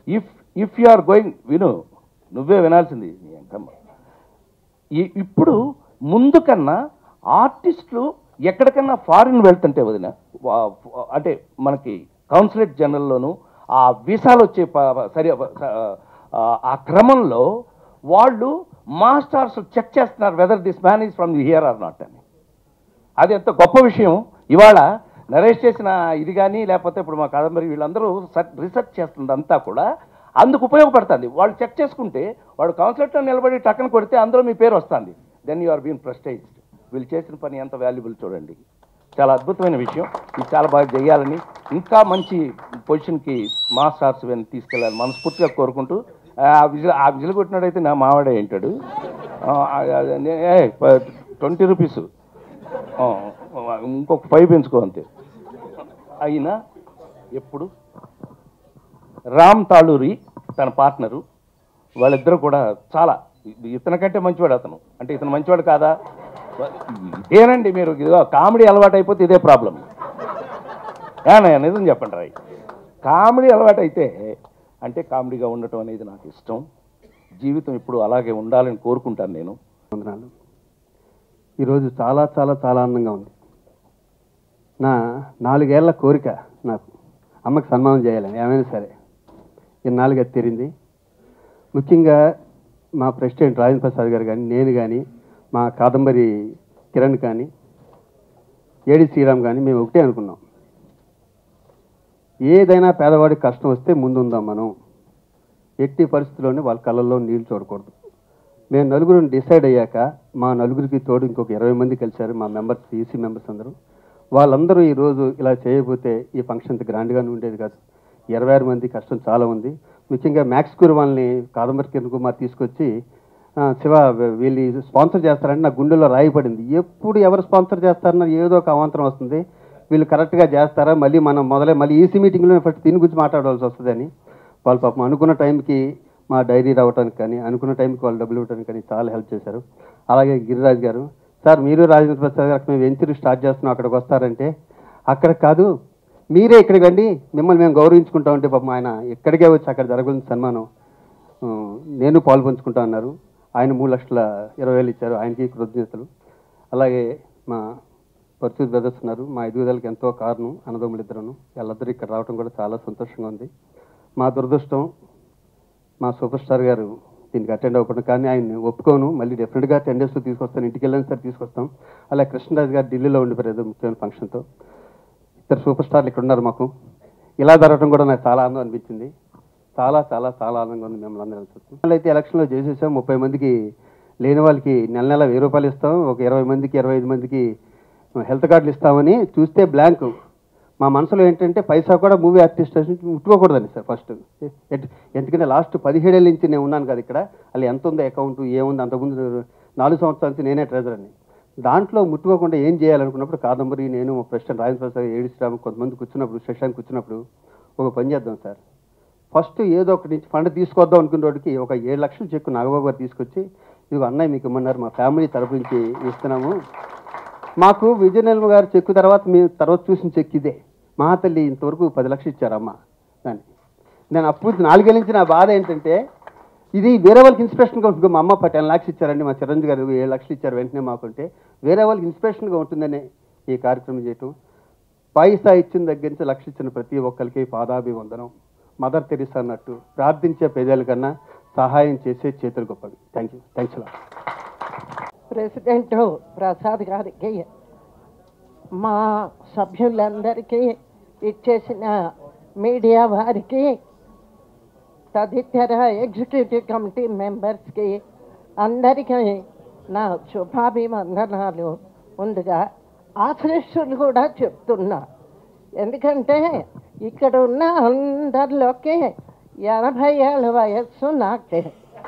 If if you are going విను నువ్వే వినాల్సింది నీ అంకమ్మ ఈ- ఇప్పుడు ముందు కన్నా ఆర్టిస్టులు ఎక్కడికన్నా ఫారిన్ వెళ్తుంటే వదిన వా- అంటే మనకి కౌన్సిలేట్ జనరల్లోను ఆ వీసాలు వచ్చే ప- సరి ఆ, ఆ క్రమంలో వాళ్ళు మాస్టర్స్ చెక్ చేస్తున్నారు whether this man is from the here or not అని అది ఎంత గొప్ప విషయం ఇవాళ నరేష్ చేసిన ఇది కానీ లేకపోతే ఇప్పుడు మా కాదంబరి వీళ్ళందరూ రీసెర్చ్ చేస్తుంది అంతా కూడా అందుకు ఉపయోగపడుతుంది వాళ్ళు చెక్ చేసుకుంటే వాడు కౌన్సిలర్తో నిలబడి టక్కన కొడితే అందులో మీ పేరు వస్తుంది then you are been prestiged వీళ్ళు చేసిన పని ఎంత వాల్యుబుల్ చూడండి చాలా అద్భుతమైన విషయం ఇది చాలా బాగా చేయాలని ఇంకా మంచి పొజిషన్కి మా స్టార్స్ వెన్ తీసుకెళ్ళాలి మనస్ఫూర్తిగా కోరుకుంటూ ఆ విజిల్ ఆ విజిల్ కొట్టినాడైతే నా మావాడే ఏంటాడు ట్వంటీ రూపీస్ ఇంకొక ఫైవ్ పెంచుకో అంతే అయినా ఎప్పుడు రామ్ తాళూరి తన పార్ట్నరు వాళ్ళిద్దరూ కూడా చాలా ఇతనికంటే మంచివాడు అతను అంటే ఇతను మంచివాడు కాదా ఇదేనండి మీరు ఇదిగో కామెడీ అలవాటు అయిపోతే ఇదే ప్రాబ్లం నిజం చెప్పండి రాయ్ కామెడీ అలవాటు అయితే అంటే కామెడీగా ఉండటం అనేది నాకు ఇష్టం జీవితం ఇప్పుడు అలాగే ఉండాలని కోరుకుంటాను నేను వందనాలు ఈరోజు చాలా చాలా చాలా ఆనందంగా ఉంది నా నాలుగేళ్ల కోరిక నాకు అమ్మకి సన్మానం చేయాలని ఏమైనా సరే ఈ నాలుగు అది తీరింది ముఖ్యంగా మా ప్రెసిడెంట్ రాజేంద్ర ప్రసాద్ గారు కానీ నేను కానీ మా కాదంబరి కిరణ్ కానీ ఏడి శ్రీరామ్ కానీ మేము ఒకటే అనుకున్నాం ఏదైనా పేదవాడికి కష్టం వస్తే ముందుందాం మనం ఎట్టి పరిస్థితుల్లోనే వాళ్ళ కళ్ళల్లో నీళ్లు చూడకూడదు మేము నలుగురు డిసైడ్ అయ్యాక మా నలుగురికి తోడు ఇంకొక ఇరవై మంది కలిశారు మా మెంబర్స్ ఈసీ మెంబర్స్ అందరూ వాళ్ళందరూ ఈరోజు ఇలా చేయకపోతే ఈ ఫంక్షన్ ఇంత గ్రాండ్గానే ఉండేది కాదు ఇరవై ఆరు మంది కష్టం చాలా ఉంది ముఖ్యంగా మ్యాక్స్ గురు వాళ్ళని కాదంబరి కిరణ్ కుమార్ తీసుకొచ్చి "ఆ, శివ వీళ్ళు స్పాన్సర్ చేస్తారంటే నా గుండెలో రాయపడింది ఎప్పుడు ఎవరు స్పాన్సర్ చేస్తారన్న ఏదో ఒక అవాంతరం వస్తుంది వీళ్ళు కరెక్ట్గా చేస్తారా మళ్ళీ మనం మొదలై మళ్ళీ ఈసీ మీటింగ్లో ఫస్ట్ దీని గురించి మాట్లాడవలసి వస్తుందని వాళ్ళు పాపం అనుకున్న టైంకి మా డైరీ రావడానికి కానీ అనుకున్న టైంకి వాళ్ళు డబ్బులు ఇవ్వడానికి కానీ చాలా హెల్ప్ చేశారు అలాగే గిరిరాజ్ గారు సార్ మీరు రాజేంద్ర ప్రసాద్ గారు మేము వెంచర్ స్టార్ట్ చేస్తున్నాం అక్కడికి వస్తారంటే అక్కడ కాదు మీరే ఇక్కడికి రండి మిమ్మల్ని మేము గౌరవించుకుంటాం అంటే పాపం ఆయన ఇక్కడికే వచ్చి అక్కడ జరగని సన్మానం ఆ, నేను పాలు పంచుకుంటా అన్నారు ఆయన మూడు లక్షల ఇరవై వేలు ఇచ్చారు ఆయనకి కృతజ్ఞతలు అలాగే మా పర్సూర్ బ్రదర్స్ ఉన్నారు మా ఎదుగుదలకి ఎంతో కారణం అన్నదమ్ములు ఇద్దరును వాళ్ళిద్దరు ఇక్కడ రావడం కూడా చాలా సంతోషంగా ఉంది మా దురదృష్టం మా సూపర్ స్టార్ గారు దీనికి అటెండ్ అవ్వకుండా కానీ ఆయన ఒప్పుకోను మళ్ళీ డెఫినెట్గా టెన్ డేస్ తీసుకొస్తాను ఇంటికి వెళ్ళని సార్ తీసుకొస్తాం అలా కృష్ణరాజు గారు ఢిల్లీలో ఉండిపోయారు ఏదో ముఖ్యమైన ఫంక్షన్తో ఇద్దరు సూపర్ స్టార్లు ఇక్కడ ఉన్నారు మాకు ఇలా జరగడం కూడా నాకు చాలా ఆనందం అనిపించింది చాలా చాలా చాలా ఆనందంగా ఉంది మిమ్మల్ని అందరం చూస్తాం అయితే ఎలక్షన్లో చేసేసాం ముప్పై మందికి లేని వాళ్ళకి నెల నెల వెయ్యి రూపాయలు ఇస్తాం ఒక ఇరవై మందికి ఇరవై ఐదు మందికి హెల్త్ కార్డులు ఇస్తామని చూస్తే బ్లాంక్ మా మనసులో ఏంటంటే పైసా కూడా మూవీ ఆర్టిస్ట్ ముట్టుకోకూడదండి సార్ ఫస్ట్ ఎందుకంటే లాస్ట్ పదిహేడేళ్ళ నుంచి నేను ఉన్నాను కదా ఇక్కడ అలా ఎంత ఉందో అకౌంట్ ఏముంది అంతకుముందు నాలుగు సంవత్సరాల నుంచి నేనే ట్రెజరర్ని దాంట్లో ముట్టుకోకుండా ఏం చేయాలనుకున్నప్పుడు కాదంబరి నేను మా ప్రెసిడెంట్ రాజేంద్ర ప్రసాద్ ఏడి శ్రీరామ్ కొంతమంది కూర్చున్నప్పుడు సెషన్ కూర్చున్నప్పుడు ఒక పని చేద్దాం సార్ ఫస్ట్ ఏదో ఒకటి నుంచి ఫండ్ తీసుకొద్దాం అనుకున్న వాడికి ఒక ఏడు లక్షలు చెక్కు నాగబాబు గారు తీసుకొచ్చి ఇదిగో అన్నయ్య మీకు ఇమ్మన్నారు మా ఫ్యామిలీ తరపు నుంచి ఇస్తున్నాము మాకు విజయనిల్మ గారు చెక్కు తర్వాత మేము తర్వాత చూసిన చెక్ ఇదే మా తల్లి ఇంతవరకు పది లక్షలు ఇచ్చారమ్మ దాన్ని నేను అప్పుడు నాలుగేళ్ళ నుంచి నా బాధ ఏంటంటే ఇది వేరే వాళ్ళకి ఇన్స్పిరేషన్గా ఉంటుంది మా అమ్మ టెన్ లాక్స్ ఇచ్చారండి మా చిరంజీవి గారు ఏడు లక్షలు ఇచ్చారు వెంటనే మాకుంటే వేరే వాళ్ళకి ఇన్స్పిరేషన్గా ఉంటుందనే ఈ కార్యక్రమం చేయటం పైసా ఇచ్చిన దగ్గర నుంచి లక్ష ఇచ్చిన ప్రతి ఒక్కరికి పాదాభివందనం మదర్ తెరిసా అన్నట్టు ప్రార్థించే పేదల కన్నా సహాయం చేసే చేతులు గొప్పవి థ్యాంక్ యూ థ్యాంక్స్ అలా ప్రెసిడెంట్ ప్రసాద్ గారికి మా సభ్యులందరికీ ఇచ్చేసిన మీడియా వారికి తదితర ఎగ్జిక్యూటివ్ కమిటీ మెంబర్స్కి అందరికీ నా శుభాభివందనాలు ముందుగా ఆఫీసులు కూడా చెప్తున్నా ఎందుకంటే ఇక్కడ ఉన్న అందరిలోకి ఎనభై ఏళ్ళ వయస్సు నాకే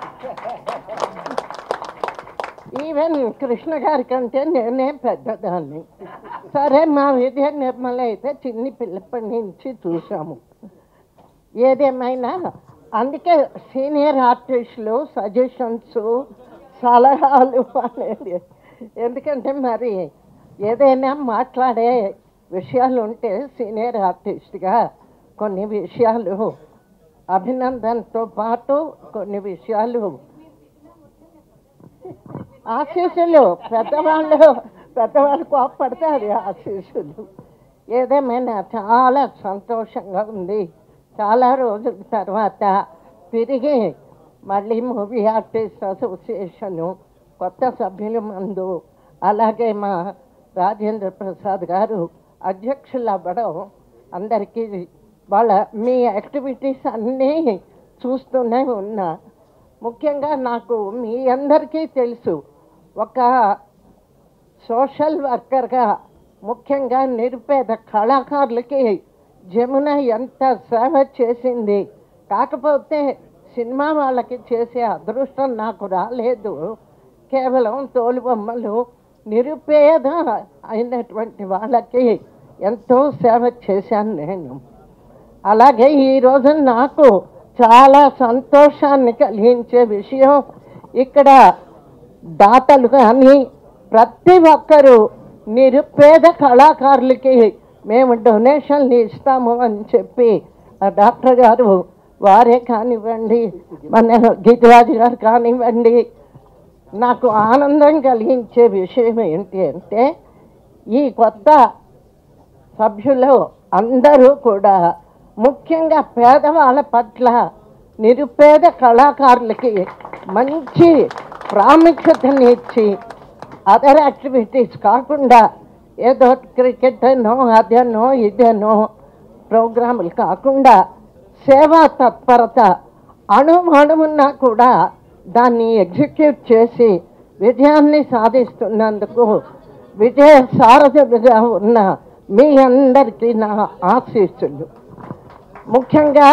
ఈవెన్ కృష్ణ గారి కంటే నేనే పెద్దదాన్ని సరే మా విద్య నిర్మల అయితే చిన్ని పిల్లప్పటి నుంచి చూసాము ఏదేమైనా అందుకే సీనియర్ ఆర్టిస్టులు సజెషన్స్ సలహాలు అనేది ఎందుకంటే మరి ఏదైనా మాట్లాడే విషయాలు ఉంటే సీనియర్ ఆర్టిస్ట్గా కొన్ని విషయాలు అభినందనతో పాటు కొన్ని విషయాలు ఆశీస్సులు పెద్దవాళ్ళు పెద్దవాళ్ళు కోప్పడితే అది ఆశీస్సులు ఏదేమైనా చాలా సంతోషంగా ఉంది చాలా రోజుల తర్వాత తిరిగి మళ్ళీ మూవీ ఆర్టిస్ట్ అసోసియేషను కొత్త సభ్యుల మందు అలాగే మా రాజేంద్ర ప్రసాద్ గారు అధ్యక్షులు అవ్వడం అందరికీ వాళ్ళ మీ యాక్టివిటీస్ అన్నీ చూస్తూనే ఉన్నా ముఖ్యంగా నాకు మీ అందరికీ తెలుసు ఒక సోషల్ వర్కర్గా ముఖ్యంగా నిరుపేద కళాకారులకి జమున ఎంత సేవ చేసింది కాకపోతే సినిమా వాళ్ళకి చేసే అదృష్టం నాకు రాలేదు కేవలం తోలుబొమ్మలు నిరుపేద అయినటువంటి వాళ్ళకి ఎంతో సేవ చేశాను నేను అలాగే ఈరోజు నాకు చాలా సంతోషాన్ని కలిగించే విషయం ఇక్కడ దాతలు కానీ ప్రతి ఒక్కరూ నిరుపేద కళాకారులకి మేము డొనేషన్లు ఇస్తాము అని చెప్పి ఆ డాక్టర్ గారు వారే కానివ్వండి మన గిరిరాజు గారు కానివ్వండి నాకు ఆనందం కలిగించే విషయం ఏంటి అంటే ఈ కొత్త సభ్యులు అందరూ కూడా ముఖ్యంగా పేదవాళ్ళ పట్ల నిరుపేద కళాకారులకి మంచి ప్రాముఖ్యతని ఇచ్చి అదర్ యాక్టివిటీస్ కాకుండా ఏదో క్రికెట్ అనో అదనో ఇదనో ప్రోగ్రాములు కాకుండా సేవా తత్పరత అణుమణువున్నా కూడా దాన్ని ఎగ్జిక్యూట్ చేసి విజయాన్ని సాధిస్తున్నందుకు విజయ సారథులుగా ఉన్న మీ అందరికీ నా ఆశీస్సులు ముఖ్యంగా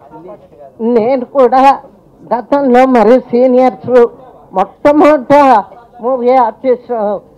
నేను కూడా గతంలో మరి సీనియర్స్ మొట్టమొదట మూవీ ఆర్టిస్ట్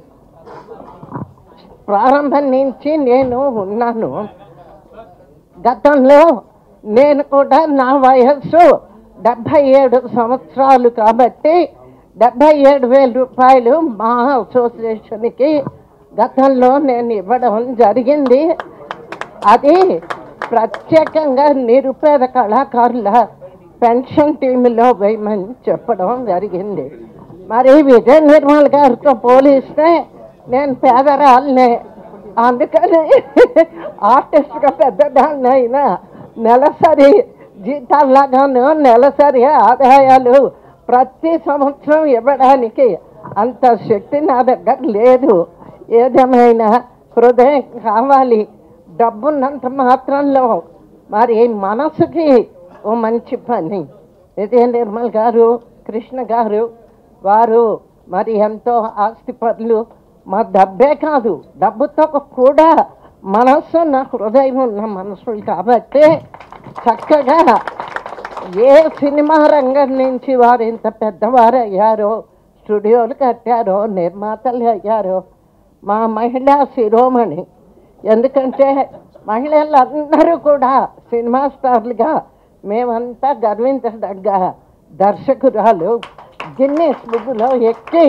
ప్రారంభం నుంచి నేను ఉన్నాను గతంలో నేను కూడా నా వయస్సు డెబ్భై ఏడు సంవత్సరాలు కాబట్టి డెబ్భై ఏడు వేల రూపాయలు మా అసోసియేషన్కి గతంలో నేను ఇవ్వడం జరిగింది అది ప్రత్యేకంగా నిరుపేద కళాకారుల పెన్షన్ టీంలో వేయమని చెప్పడం జరిగింది మరి విజయ నిర్మల్ గారితో పోలిస్తే నేను పేదరాలనే అందుకని ఆర్టిస్ట్గా పెద్దదాన్ని అయినా నెలసరి జీతాల్లాగాను నెలసరి ఆదాయాలు ప్రతి సంవత్సరం ఇవ్వడానికి అంత శక్తి నా దగ్గర లేదు ఏదేమైనా హృదయం కావాలి డబ్బున్నంత మాత్రంలో మరి మనసుకి ఓ మంచి పని విజయ నిర్మల్ గారు కృష్ణ గారు వారు మరి ఎంతో ఆస్తిపరులు మా డబ్బే కాదు డబ్బుతో కూడా మనస్సు నా హృదయం ఉన్న మనుషులు కాబట్టి చక్కగా ఏ సినిమా రంగం నుంచి వారు ఇంత పెద్దవారు అయ్యారో స్టూడియోలు కట్టారో నిర్మాతలు అయ్యారో మా మహిళా శిరోమణి ఎందుకంటే మహిళలందరూ కూడా సినిమా స్టార్లుగా మేమంతా గర్వించదగ్గ దర్శకురాలు గిన్నెస్ బుక్లో ఎక్కి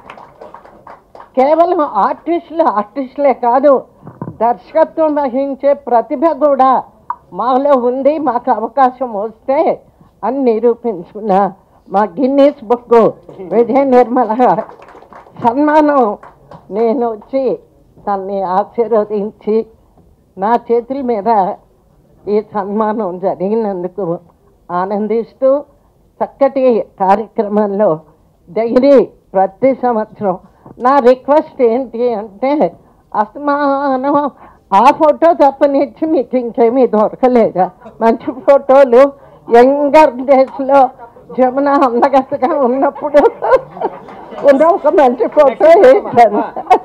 కేవలం ఆర్టిస్టులు ఆర్టిస్టులే కాదు దర్శకత్వం వహించే ప్రతిభ కూడా మాలో ఉంది మాకు అవకాశం వస్తే అని నిరూపించుకున్న మా గిన్నీస్ బుక్ విజయ నిర్మల సన్మానం నేను వచ్చి తన్ని ఆశీర్వదించి నా చేతుల మీద ఈ సన్మానం జరిగినందుకు ఆనందిస్తూ చక్కటి కార్యక్రమంలో డైలీ ప్రతి సంవత్సరం నా రిక్వెస్ట్ ఏంటి అంటే అసమానం ఆ ఫోటో తప్పనిచ్చి మీకు ఇంకేమీ దొరకలేదా మంచి ఫోటోలు యంగర్ డేస్లో జమున అందగత్తగా ఉన్నప్పుడు ఉన్న ఒక మంచి ఫోటో వేశాను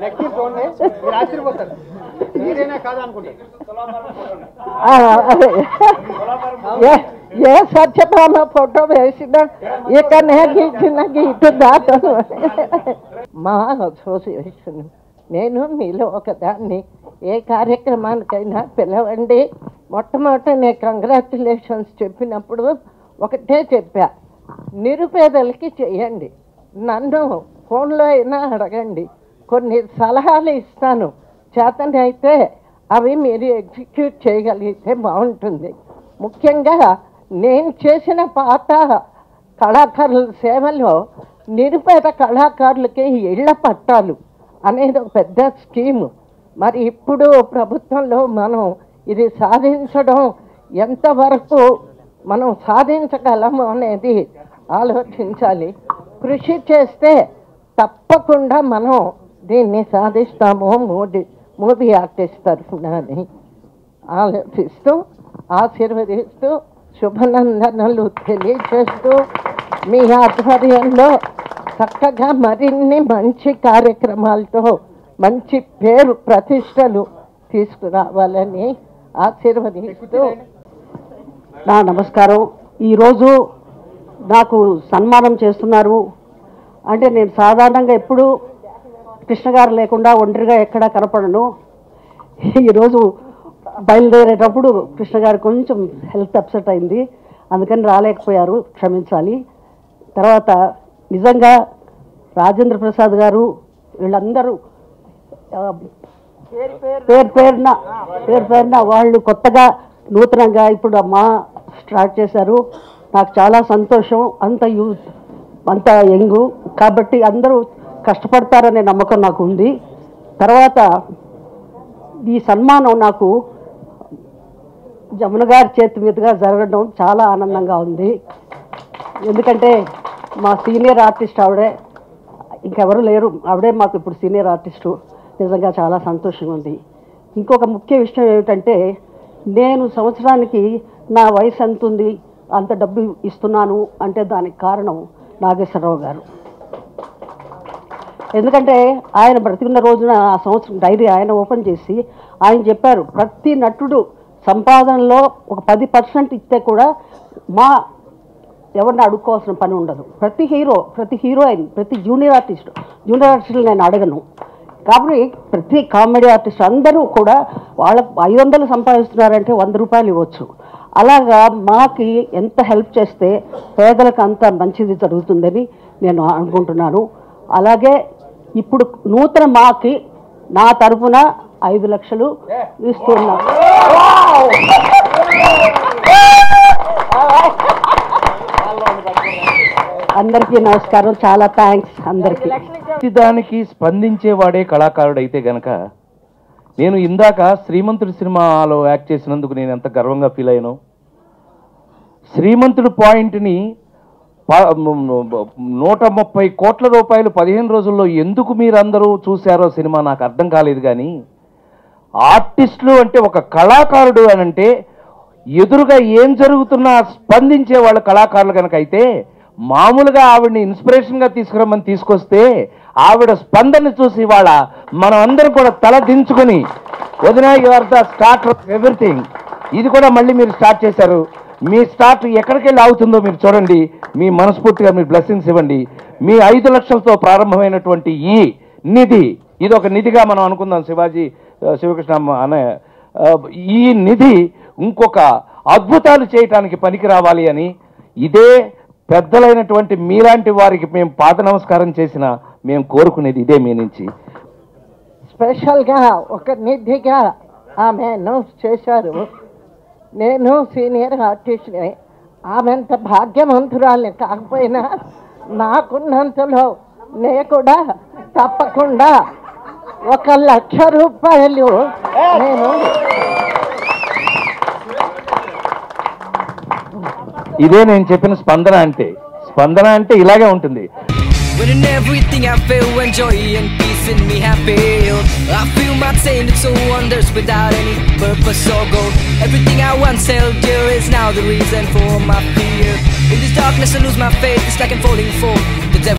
ఆ, అదే. ఏ- ఏ సత్యభామ ఫోటో వేసినా ఇక నేను ఇచ్చిన గీటు దాటను మా అసోసియేషన్ నేను మీలో ఒకదాన్ని ఏ కార్యక్రమానికైనా పిలవండి మొట్టమొదట నేను కంగ్రాచులేషన్స్ చెప్పినప్పుడు ఒకటే చెప్పా నిరుపేదలకి చేయండి నన్ను ఫోన్లో అయినా అడగండి కొన్ని సలహాలు ఇస్తాను చేతనైతే అవి మీరు ఎగ్జిక్యూట్ చేయగలిగితే బాగుంటుంది ముఖ్యంగా నేను చేసిన పాత కళాకారుల సేవలో నిరుపేద కళాకారులకి ఇళ్ల పట్టాలు అనేది ఒక పెద్ద స్కీము మరి ఇప్పుడు ప్రభుత్వంలో మనం ఇది సాధించడం ఎంతవరకు మనం సాధించగలము అనేది ఆలోచించాలి కృషి చేస్తే తప్పకుండా మనం దీన్ని సాధిస్తాము మూవీ మూవీ ఆర్టిస్ట్ తరఫున అని ఆలోచిస్తూ ఆశీర్వదిస్తూ శుభనందనలు తెలియజేస్తూ మీ ఆధ్వర్యంలో చక్కగా మరిన్ని మంచి కార్యక్రమాలతో మంచి పేరు ప్రతిష్టలు తీసుకురావాలని ఆశీర్వదిస్తూ నా నమస్కారం ఈరోజు నాకు సన్మానం చేస్తున్నారు అంటే నేను సాధారణంగా ఎప్పుడు కృష్ణ గారు లేకుండా ఒంటరిగా ఎక్కడా కనపడను ఈరోజు బయలుదేరేటప్పుడు కృష్ణ గారు కొంచెం హెల్త్ అప్సెట్ అయింది అందుకని రాలేకపోయారు క్షమించాలి తర్వాత నిజంగా రాజేంద్ర ప్రసాద్ గారు వీళ్ళందరూ ఆ, పేరు పేరున పేరు పేరున వాళ్ళు కొత్తగా నూతనంగా ఇప్పుడు అమ్మ స్టార్ట్ చేశారు నాకు చాలా సంతోషం అంత యూత్ అంత యంగు కాబట్టి అందరూ కష్టపడతారనే నమ్మకం నాకు ఉంది తర్వాత ఈ సన్మానం నాకు జమున గారి చేతి మీదుగా జరగడం చాలా ఆనందంగా ఉంది ఎందుకంటే మా సీనియర్ ఆర్టిస్ట్ ఆవిడే ఇంకెవరు లేరు ఆవిడే మాకు ఇప్పుడు సీనియర్ ఆర్టిస్టు నిజంగా చాలా సంతోషంగా ఉంది ఇంకొక ముఖ్య విషయం ఏమిటంటే నేను సంవత్సరానికి నా వయసు ఎంత ఉంది అంత డబ్బు ఇస్తున్నాను అంటే దానికి కారణం నాగేశ్వరరావు గారు ఎందుకంటే ఆయన బ్రతికున్న రోజున ఆ సంవత్సరం డైరీ ఆయన ఓపెన్ చేసి ఆయన చెప్పారు ప్రతి నటుడు సంపాదనలో ఒక పది పర్సెంట్ ఇస్తే కూడా మా ఎవరిని అడుక్కోవాల్సిన పని ఉండదు ప్రతి హీరో ప్రతి హీరోయిన్ ప్రతి జూనియర్ ఆర్టిస్ట్ జూనియర్ ఆర్టిస్టులు నేను అడగను కాబట్టి ప్రతి కామెడీ ఆర్టిస్ట్ అందరూ కూడా వాళ్ళ ఐదు వందలు సంపాదిస్తున్నారంటే వంద రూపాయలు ఇవ్వచ్చు అలాగా మాకి ఎంత హెల్ప్ చేస్తే పేదలకు అంత మంచిది జరుగుతుందని నేను అనుకుంటున్నాను అలాగే ఇప్పుడు నూతన మాకి నా తరపున ఐదు లక్షలు ఇస్తున్నాను అందరికీ నమస్కారం చాలా థ్యాంక్స్ అందరికీ ప్రతి దానికి స్పందించేవాడే కళాకారుడు అయితే గనక నేను ఇందాక శ్రీమంతుడి సినిమాలో యాక్ట్ చేసినందుకు నేను ఎంత గర్వంగా ఫీల్ అయ్యాను శ్రీమంతుడు పాయింట్ని ప- మ- మ- నూట ముప్పై కోట్ల రూపాయలు పదిహేను రోజుల్లో ఎందుకు మీరందరూ చూశారో సినిమా నాకు అర్థం కాలేదు కానీ ఆర్టిస్టులు అంటే ఒక కళాకారుడు అని అంటే ఎదురుగా ఏం జరుగుతున్నా స్పందించే వాళ్ళ కళాకారులు కనుక అయితే మామూలుగా ఆవిడని ఇన్స్పిరేషన్గా తీసుకురమ్మని తీసుకొస్తే ఆవిడ స్పందన చూసి వాళ్ళ మనం అందరం కూడా తల దించుకొని వదిన యువర్ ద స్టార్ట్ ఎవ్రీథింగ్ ఇది కూడా మళ్ళీ మీరు స్టార్ట్ చేశారు మీ స్టార్ట్ ఎక్కడికి వెళ్ళి ఆగుతుందో మీరు చూడండి మీ మనస్ఫూర్తిగా మీరు బ్లెస్సింగ్స్ ఇవ్వండి మీ ఐదు లక్షలతో ప్రారంభమైనటువంటి ఈ నిధి ఇది ఒక నిధిగా మనం అనుకుందాం శివాజీ ఆ, శివకృష్ణ అమ్మ అనే ఆ, ఈ నిధి ఇంకొక అద్భుతాలు చేయటానికి పనికి రావాలి అని ఇదే పెద్దలైనటువంటి మీలాంటి వారికి మేము పాద నమస్కారం చేసిన మేము కోరుకునేది ఇదే మీ నుంచి స్పెషల్గా ఒక నిధిగా ఆమె అనౌన్స్ చేశారు నేను సీనియర్ ఆర్టిస్ట్ని ఆమె అంత భాగ్యవంతురాలి కాకపోయినా నాకున్నంతలో నే కూడా తప్పకుండా ఒక లక్ష రూపాయలు నేను ఇదే నేను చెప్పిన స్పందన అంటే స్పందన అంటే ఇలాగే ఉంటుంది When in everything I feel when joy and peace in me have failed I feel my saying it so wonders without any purpose or goal Everything I once held dear is now the reason for my fear In this darkness I lose my faith, it's like I'm falling for